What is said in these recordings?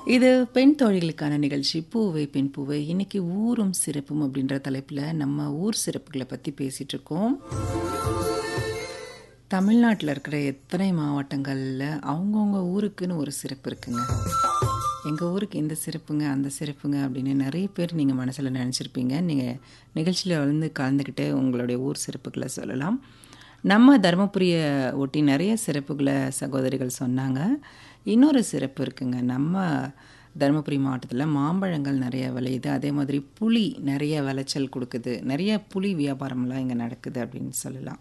இது பெண் தோழிகளுக்கான நிகழ்ச்சி பூவை பெண் பூவை இன்னைக்கு ஊரும் சிறப்பும் அப்படின்ற தலைப்பில் நம்ம ஊர் சிறப்புகளை பற்றி பேசிகிட்டு இருக்கோம் தமிழ்நாட்டில் இருக்கிற எத்தனை மாவட்டங்களில் அவங்கவுங்க ஊருக்குன்னு ஒரு சிறப்பு இருக்குங்க எங்கள் ஊருக்கு இந்த சிறப்புங்க அந்த சிறப்புங்க அப்படின்னு நிறைய பேர் நீங்கள் மனசில் நினச்சிருப்பீங்க நீங்கள் நிகழ்ச்சியில் வந்து கலந்துக்கிட்டு உங்களுடைய ஊர் சிறப்புகளை சொல்லலாம் நம்ம தருமபுரியை ஒட்டி நிறைய சிறப்புகளை சகோதரிகள் சொன்னாங்க இன்னொரு சிறப்பு இருக்குங்க நம்ம தருமபுரி மாவட்டத்தில் மாம்பழங்கள் நிறைய விளையுது அதே மாதிரி புளி நிறைய விளைச்சல் கொடுக்குது நிறைய புளி வியாபாரம்லாம் இங்கே நடக்குது அப்படின்னு சொல்லலாம்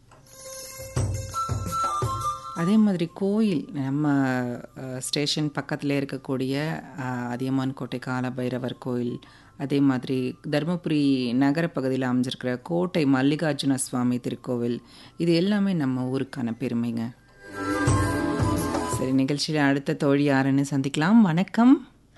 அதே மாதிரி கோயில் நம்ம அஹ், ஸ்டேஷன் பக்கத்தில் இருக்கக்கூடிய அஹ், அதியமான் கோட்டை காலபைரவர் கோயில் அதே மாதிரி தருமபுரி நகர பகுதியில் அமைஞ்சிருக்கிற கோட்டை மல்லிகார்ஜுன சுவாமி திருக்கோவில் இது எல்லாமே நம்ம ஊருக்கான பெருமைங்க சரி நிகழ்ச்சியில் அடுத்த தோழி யாருன்னு சந்திக்கலாம் வணக்கம்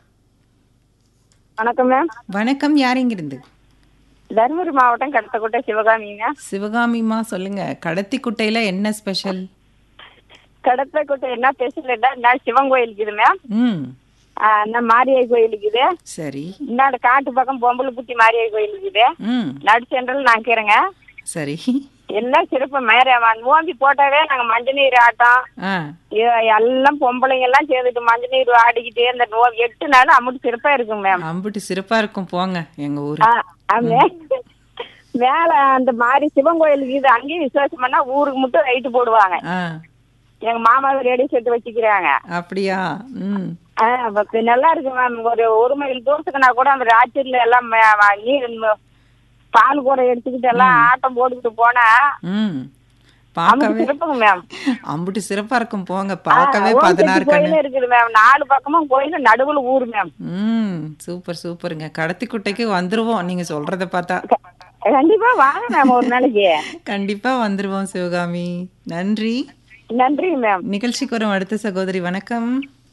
வணக்கம் மேம் வணக்கம் யார் இங்கிருந்து தருமபுரி மாவட்டம் கடத்தக்கோட்டை சிவகாமிங்க சிவகாமிமா சொல்லுங்க கடத்திக்குட்டையில் என்ன ஸ்பெஷல் கடத்தக்கோட்டை என்ன பேசலடா நான் சிவன் கோயில் இருக்குது மேம் ம் இந்த மாரியை கோயில் இருக்குது சரி இந்தாண்ட காட்டு பக்கம் பொம்பளை புத்தி மாரியை கோயில் இருக்குது ம் நடு சென்ட்ரல் நான் இருக்கிறேங்க சரி எல்லாம் சிறப்பு மேரே ஓம்பி போட்டாவே நாங்க மஞ்சள் நீர் ஆட்டம் ஆ இ- எல்லாம் பொம்பளைங்க எல்லாம் சேர்ந்துட்டு மஞ்சள் நீர் ஆடிக்கிட்டு இந்த நோ- எட்டு நாள் அம்முட்டு சிறப்பா இருக்குங்க மேம் அம்புட்டு சிறப்பா இருக்கும் போங்க எங்க ஊர் ஆ, ஆ, மே- மேல அந்த மாதிரி சிவன் கோயிலுக்கு இது அங்கேயும் விசேஷம் பண்ணா ஊருக்கு மட்டும் ரைட்டு போடுவாங்க ஆ எங்க மாமாவை ரெடி செட்டு வச்சுக்கிறாங்க அப்படியா ம் ஆ, அப்ப இப்ப நல்லா இருக்கு மேம் ஒரு ஒரு மைல் தூரத்துக்குனா கூட அந்த ராத்திரில எல்லாம் ம- ம- நீர் ம- பால் கூட எடுத்துக்கிட்டு எல்லாம் ஆட்டம் போட்டுக்கிட்டு போனா ம் அமுக்கு பார்க்கவே சிறப்புங்க மேம் அம்புட்டு சிறப்பா இருக்கும் போங்க பார்க்கவே ஓம் பதினாறு சக்தி கண்ணு கோயிலும் இருக்குது மேம் நாலு பக்கமும் கோயில் நடுவுல ஊர் மேம் ம் சூப்பர் சூப்பருங்க கடத்திக்குட்டைக்கு வந்துருவோம் நீங்க சொல்றத பார்த்தா க- கண்டிப்பா வாங்க மேம் ஒரு நாளைக்கு கண்டிப்பா வந்துருவோம் சிவகாமி நன்றி நன்றி மேம் நிகழ்ச்சிக்கு வரும் அடுத்த சகோதரி வணக்கம்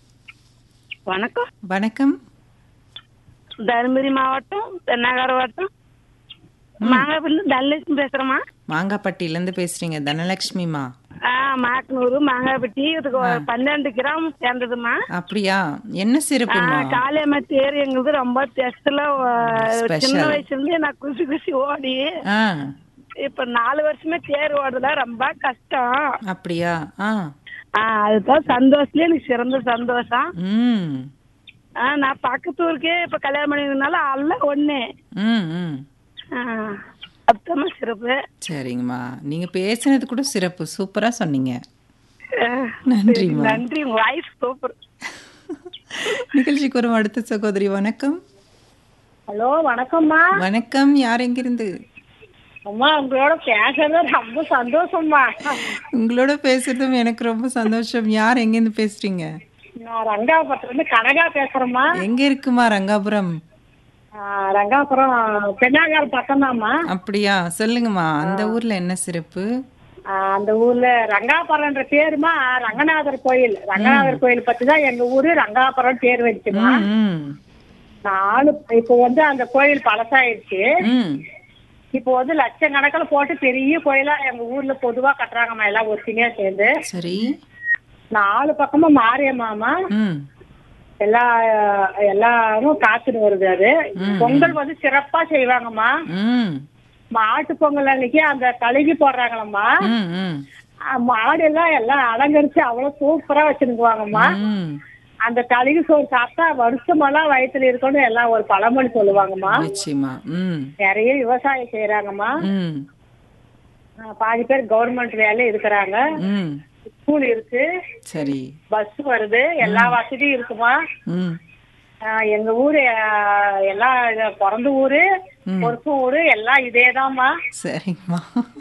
வணக்கம் வணக்கம் தருமபுரி மாவட்டம் தென்னாகர வட்டம் மாங்காப்பிள்ளி தனலட்சுமி பேசுறேம்மா மாங்காப்பட்டியில இருந்து பேசுறீங்க தனலட்சுமிமா ஆ மாக்கனூர் மாங்காப்பட்டி இதுக்கு ஒரு பன்னெண்டு கிராம் சேர்ந்ததுமா அப்படியா என்ன சிறப்புமா காளியம்மா தேர் எங்களுக்கு ரொம்ப டெஸ்ட்ல Special. சின்ன வயசுல இருந்து நான் குசி குசி ஓடி ஆ இப்ப நாலு வருஷமே தேர் ஓடுறதுல ரொம்ப கஷ்டம் அப்படியா ஆ ஆ, அதுதான் சந்தோஷத்துல எனக்கு சிறந்த சந்தோஷம் ம் ஆ, நான் பக்கத்து ஊருக்கே இப்ப கல்யாணம் பண்ணிருந்தனால அல்ல ஒண்ணு ம் ம் ஆ, அத்தமா சிறப்பு சரிங்கம்மா நீங்க பேசினது கூட சிறப்பு சூப்பரா சொன்னீங்க ஆ, நன்றிம்மா நன்றி உங்க வாய்ஸ் சூப்பர் நிகழ்ச்சிக்கு வரும் அடுத்த சகோதரி வணக்கம் ஹலோ வணக்கம்மா வணக்கம் யார் எங்கிருந்து அம்மா உங்களோட பேசுறது ரொம்ப சந்தோஷம்மா உங்களோட பேசுறதும் எனக்கு ரொம்ப சந்தோஷம் யார் எங்கேருந்து பேசுறீங்க நான் ரங்காபுரத்துல இருந்து கனகா பேசுறேம்மா எங்க இருக்குமா ரங்காபுரம் ரங்காபுரம் பெண்ணாகார் பக்கம்தாம்மா அப்படியா சொல்லுங்கம்மா அந்த ஊர்ல என்ன சிறப்பு அந்த ஊர்ல ரங்காபுரம்ன்ற பேருமா ரங்கநாதர் கோயில் ரங்கநாதர் கோயில் பத்தி தான் எங்க ஊரு ரங்காபுரம் பேர் வச்சுமா ம், ம் நாலு இப்போ வந்து அந்த கோயில் பழசாயிருச்சு ம் இப்போ வந்து லட்சக்கணக்கில் போட்டு பெரிய கோயிலா எங்க ஊர்ல பொதுவா கட்டுறாங்கம்மா எல்லாம் ஒருத்தனையா சேர்ந்து சரி நாலு பக்கமும் மாரியம்மாமா ம் எல்லா எல்லாரும் காத்துன்னு வருது அது பொங்கல் வந்து சிறப்பா செய்வாங்கம்மா ம் மாட்டு பொங்கல் அன்னைக்கு அந்த கழுகி போடுறாங்களம்மா ம் ம் மாடு எல்லாம் எல்லாம் அலங்கரிச்சு அவ்வளவு சூப்பரா வச்சிருக்குவாங்கம்மா ம் அந்த கழுகு சோறு சாப்பிட்டா வருஷமெல்லாம் வயித்துல இருக்கணும் எல்லாம் ஒரு பழமொழி சொல்லுவாங்கம்மா நிச்சயமா ம் நிறைய விவசாயம் செய்யறாங்கம்மா ம் பாதி பேர் கவர்மெண்ட் வேலை இருக்கிறாங்க ம் ஸ்கூல் இருக்கு சரி பஸ் வருது எல்லா வசதியும் இருக்குமா ம் ஆஹ் எங்க ஊரு ஆஹ் எல்லாம் இது பிறந்த ஊரு பொறுப்பு ஊரு எல்லாம் இதேதாம்மா சரிங்கம்மா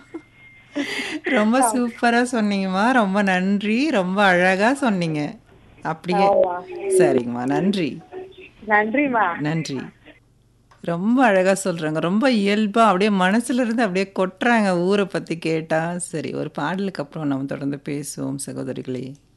ரொம்ப சூப்பரா சொன்னீங்கம்மா ரொம்ப நன்றி ரொம்ப அழகா சொன்னீங்க அப்படியே சரிங்கம்மா நன்றி நன்றிம்மா நன்றி ரொம்ப அழகா சொல்றாங்க ரொம்ப இயல்பா அப்படியே மனசுல இருந்து அப்படியே கொட்டுறாங்க ஊரை பத்தி கேட்டா சரி ஒரு பாடலுக்கு அப்புறம் நம்ம தொடர்ந்து பேசுவோம் சகோதரிகளே